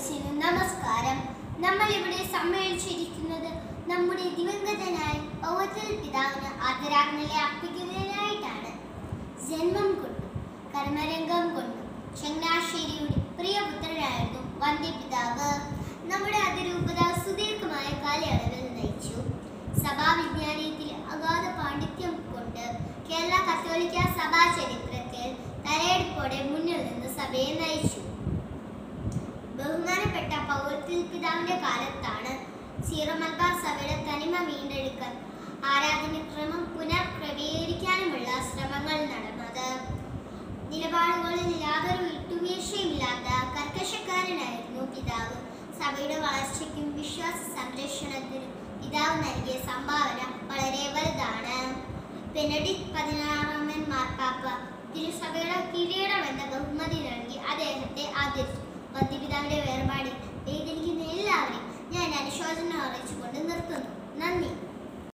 വ്യൂവേഴ്സിന് നമസ്കാരം നമ്മൾ ഇവിടെ സമ്മേളിച്ചിരിക്കുന്നത് നമ്മുടെ ദിവംഗതനായ പൗവത്തിൽ പിതാവിന് ആദരാജ്ഞലി അർപ്പിക്കുന്നതിനായിട്ടാണ് ജന്മം കൊണ്ടും കർമ്മരംഗം കൊണ്ടും ചങ്ങനാശ്ശേരിയുടെ പ്രിയപുത്രനായിരുന്നു വന്ധ്യപിതാവ് നമ്മുടെ അതിരൂപത സുദീർഘമായ കാലയളവിൽ നയിച്ചു സഭാവിജ്ഞാനത്തിലെ അഗാധ പാണ്ഡിത്യം കൊണ്ട് കേരള കത്തോലിക്ക സഭാ ചരിത്രത്തിൽ തലയെടുപ്പോടെ മുന്നിൽ നിന്ന് സഭയെ നയിച്ചു ബഹുമാനപ്പെട്ട പൗരത്തിൽ പിതാവിന്റെ കാലത്താണ് സീറോ മലബാർ സഭയുടെ തനിമ വീണ്ടെടുക്കാൻ ആരാധനക്രമം പുനഃക്രമീകരിക്കാനുമുള്ള ശ്രമങ്ങൾ നടന്നത് നിലപാടുകളിൽ യാതൊരു വിട്ടുവീഴ്ചയുമില്ലാത്ത കർക്കശക്കാരനായിരുന്നു പിതാവ് സഭയുടെ വളർച്ചയ്ക്കും വിശ്വാസ സംരക്ഷണത്തിനും പിതാവ് നൽകിയ സംഭാവന വളരെ വലുതാണ് ബെനഡിക്ട് പതിനാറാമൻ മാർപ്പാപ്പ തിരുസഭയുടെ കിരീടം എന്ന ബഹുമതി നൽകി അദ്ദേഹത്തെ ആദരിച്ചു